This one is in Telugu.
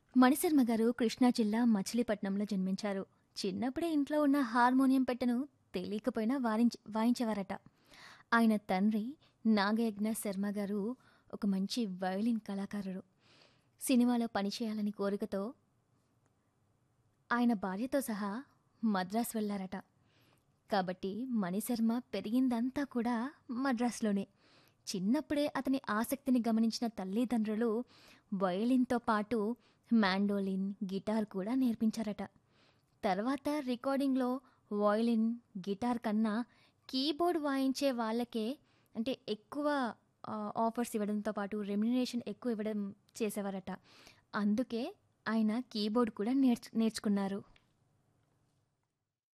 మణిశర్మ గారు కృష్ణా జిల్లా మచిలీపట్నంలో జన్మించారు చిన్నప్పుడే ఇంట్లో ఉన్న హార్మోనియం పెట్టెను తెలియకపోయినా వారించి వాయించేవారట ఆయన తండ్రి నాగయజ్ఞ శర్మ గారు ఒక మంచి వయలిన్ కళాకారుడు సినిమాలో పనిచేయాలని కోరికతో ఆయన భార్యతో సహా మద్రాసు వెళ్ళారట కాబట్టి మణిశర్మ పెరిగిందంతా కూడా మద్రాసులోనే చిన్నప్పుడే అతని ఆసక్తిని గమనించిన తల్లిదండ్రులు వయలిన్తో పాటు మ్యాండోలిన్ గిటార్ కూడా నేర్పించారట తర్వాత రికార్డింగ్లో వయలిన్ గిటార్ కన్నా కీబోర్డ్ వాయించే వాళ్ళకే అంటే ఎక్కువ ఆ, ఆఫర్స్ ఇవ్వడంతో పాటు రెమ్యునరేషన్ ఎక్కువ ఇవ్వడం చేసేవారట అందుకే ఆయన కీబోర్డ్ కూడా నేర్చు నేర్చుకున్నారు